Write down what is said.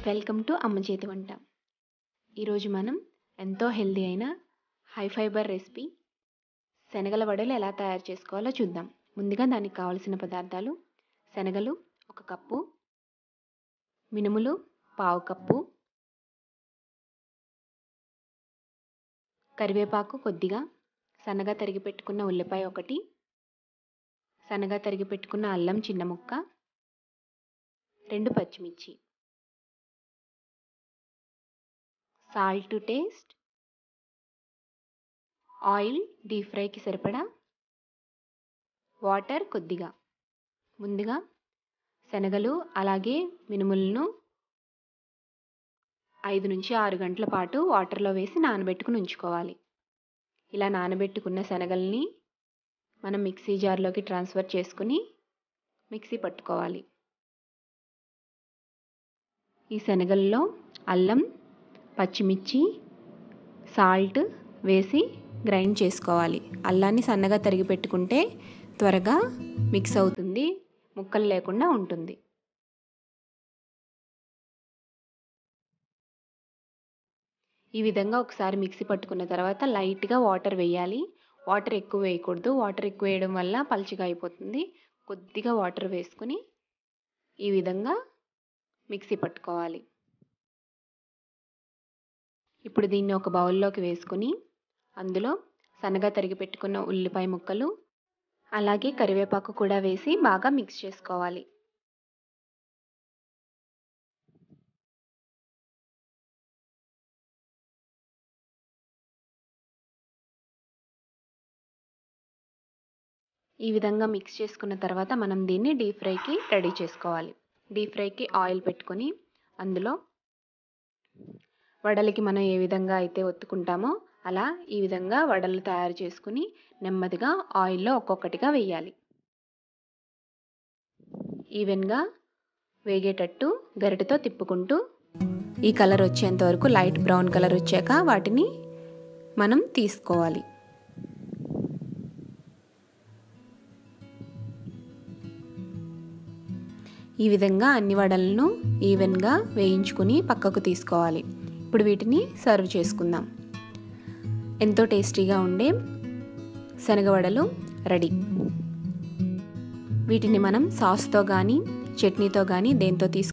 welcome to అమ్మ చేతి వంట ఈరోజు మనం ఎంతో హెల్దీ అయిన హై ఫైబర్ రెసిపీ శనగల వడలు ఎలా తయారు చేసుకోవాలో చూద్దాం ముందుగా దానికి కావలసిన పదార్థాలు శనగలు ఒక కప్పు మినుములు పావు కప్పు కరివేపాకు కొద్దిగా సన్నగా తరిగి పెట్టుకున్న ఉల్లిపాయ ఒకటి సన్నగా తరిగి పెట్టుకున్న అల్లం చిన్న ముక్క రెండు పచ్చిమిర్చి salt to taste oil deep ఫ్రైకి సరిపడా వాటర్ కొద్దిగా ముందుగా శనగలు అలాగే మినుములను ఐదు నుంచి ఆరు గంటల పాటు వాటర్లో వేసి నానబెట్టుకుని ఉంచుకోవాలి ఇలా నానబెట్టుకున్న శనగల్ని మనం మిక్సీ జార్లోకి ట్రాన్స్ఫర్ చేసుకుని మిక్సీ పట్టుకోవాలి ఈ శనగల్లో అల్లం పచ్చిమిర్చి సాల్ట్ వేసి గ్రైండ్ చేసుకోవాలి అల్లాన్ని సన్నగా తరిగి పెట్టుకుంటే త్వరగా మిక్స్ అవుతుంది ముక్కలు లేకుండా ఉంటుంది ఈ విధంగా ఒకసారి మిక్సీ పట్టుకున్న తర్వాత లైట్గా వాటర్ వేయాలి వాటర్ ఎక్కువ వేయకూడదు వాటర్ ఎక్కువ వేయడం వల్ల పలుచగా అయిపోతుంది కొద్దిగా వాటర్ వేసుకుని ఈ విధంగా మిక్సీ పట్టుకోవాలి ఇప్పుడు దీన్ని ఒక బౌల్లోకి వేసుకుని అందులో సన్నగా తరిగి పెట్టుకున్న ఉల్లిపాయ ముక్కలు అలాగే కరివేపాకు కూడా వేసి బాగా మిక్స్ చేసుకోవాలి ఈ విధంగా మిక్స్ చేసుకున్న తర్వాత మనం దీన్ని డీప్ ఫ్రైకి రెడీ చేసుకోవాలి డీప్ ఫ్రైకి ఆయిల్ పెట్టుకొని అందులో వడలకి మనం ఏ విధంగా అయితే ఒత్తుకుంటామో అలా ఈ విధంగా వడలు తయారు చేసుకుని నెమ్మదిగా ఆయిల్లో ఒక్కొక్కటిగా వేయాలి ఈవెన్గా వేగేటట్టు గరిటెతో తిప్పుకుంటూ ఈ కలర్ వచ్చేంత వరకు లైట్ బ్రౌన్ కలర్ వచ్చాక వాటిని మనం తీసుకోవాలి ఈ విధంగా అన్ని వడలను ఈవెన్గా వేయించుకుని పక్కకు తీసుకోవాలి ఇప్పుడు వీటిని సర్వ్ చేసుకుందాం ఎంతో టేస్టీగా ఉండే శనగ వడలు రెడీ వీటిని మనం సాస్తో కానీ చట్నీతో కానీ దేంతో తీసుకు